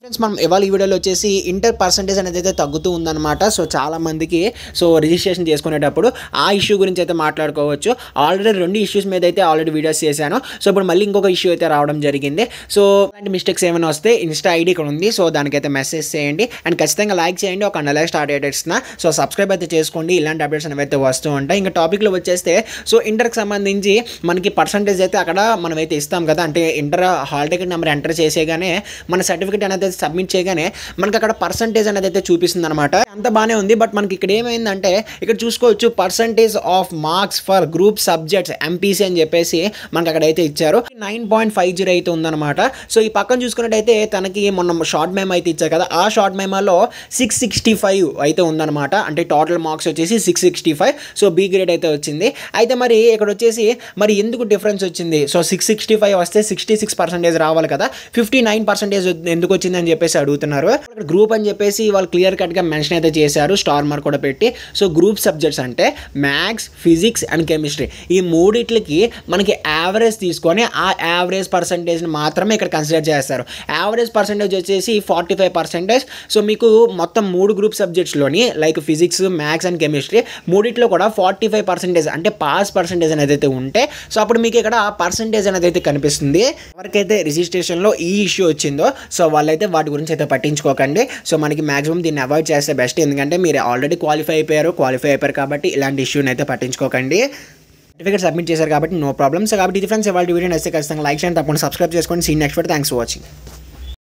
friends మనం ఇవాళ ఈ వీడియోలో వచ్చేసి ఇంటర్ పర్సంటేజ్ అనేది అయితే తగ్గుతూ ఉందన్నమాట సో చాలా మందికి సో రిజిస్ట్రేషన్ చేసుకునేటప్పుడు ఆ ఇష్యూ గురించి అయితే మాట్లాడుకోవచ్చు ఆల్రెడీ రెండు ఇష్యూస్ మీద అయితే ఆల్రెడీ వీడియోస్ చేశాను సో ఇప్పుడు మళ్ళీ ఇంకొక ఇష్యూ అయితే రావడం జరిగింది సో అలాంటి మిస్టేక్స్ ఏమైనా వస్తే ఇన్స్టా ఐడి ఇక్కడ ఉంది సో దానికైతే మెసేజ్ చేయండి అండ్ ఖచ్చితంగా లైక్ చేయండి ఒక నెల స్టార్ట్ అయ్యేటట్సిన సో సబ్స్క్రైబ్ అయితే చేసుకోండి ఇలాంటి అప్డేట్స్ అనేవి అయితే వస్తూ ఉంటాయి ఇంకా టాపిక్లో వచ్చేస్తే సో ఇంటర్కి సంబంధించి మనకి పర్సంటేజ్ అయితే అక్కడ మనం అయితే ఇస్తాం కదా అంటే inter hall ticket number enter చేసేగానే మన సర్టిఫికేట్ అనేది సబ్మిట్ చేయగానే మనకి అక్కడ పర్సంటేజ్ అనేది అయితే చూపిస్తుంది అనమాట అంత బాగానే ఉంది బట్ మనకి ఇక్కడ ఏమైందంటే ఇక్కడ చూసుకోవచ్చు percentage of marks for group subjects MPC అని చెప్పేసి మనకి అక్కడ అయితే ఇచ్చారు నైన్ పాయింట్ ఫైవ్ జీరో అయితే ఉందన్నమాట సో ఈ పక్కన చూసుకున్నట్టయితే తనకి మొన్న షార్ట్ మెమో అయితే ఇచ్చారు కదా ఆ షార్ట్ మెమోలో సిక్స్ సిక్స్టీ ఫైవ్ అయితే ఉందన్నమాట అంటే టోటల్ మార్క్స్ వచ్చేసి six sixty five so B grade అయితే వచ్చింది అయితే మరి ఇక్కడ వచ్చేసి మరి ఎందుకు డిఫరెన్స్ వచ్చింది సో సిక్స్ సిక్స్టీ ఫైవ్ వస్తే సిక్స్టీ సిక్స్ పర్సెంటేజ్ రావాలి కదా ఫిఫ్టీ నైన్ పర్సెంటేజ్ ఎందుకు వచ్చింది అని చెప్పేసి అడుగుతున్నారు గ్రూప్ అని చెప్పేసి వాళ్ళు క్లియర్ కట్గా మెన్షన్ అయితే చేశారు స్టార్ మార్క్ కూడా పెట్టి సో గ్రూప్ సబ్జెక్ట్స్ అంటే మ్యాథ్స్ ఫిజిక్స్ అండ్ కెమిస్ట్రీ ఈ మూడిట్లకి మనకి యావరేజ్ తీసుకొని ఆ యావరేజ్ పర్సంటేజ్ని మాత్రమే ఇక్కడ కన్సిడర్ చేస్తారు యావరేజ్ పర్సంటేజ్ వచ్చేసి ఫార్టీ ఫైవ్ పర్సెంటేజ్ సో మీకు మొత్తం మూడు గ్రూప్ సబ్జెక్ట్స్లోని like physics maths and chemistry మూడిట్లో కూడా ఫార్టీ ఫైవ్ పర్సెంటేజ్ అంటే పాస్ పర్సెంటేజ్ అనేది అయితే ఉంటే సో అప్పుడు మీకు ఇక్కడ పర్సెంటేజ్ అనేది అయితే కనిపిస్తుంది ఎవరికైతే రిజిస్ట్రేషన్లో ఈ ఇష్యూ వచ్చిందో సో వాళ్ళైతే వాటి గురించి అయితే పట్టించుకోకండి సో మనకి మాక్సిమం దీన్ని అవాయిడ్ చేస్తే బెస్ట్ ఎందుకంటే మీరు ఆల్రెడీ క్వాలిఫై అయిపోయారు క్వాలిఫై అయిపోయారు కాబట్టి ఇలాంటి ఇష్యూని అయితే పట్టించుకోకండి సర్టిఫికేట్ సబ్మిట్ చేశారు కాబట్టి నో ప్రాబ్లమ్స్ కాబట్టి ఇది ఫ్రెండ్స్ ఇవాళ వీడియో నచ్చితే ఖచ్చితంగా లైక్ చేయండి తప్పకుండా సబ్స్క్రైబ్ చేసుకోండి సీన్ నెక్స్ట్ థ్యాంక్స్ ఫర్ వాచింగ్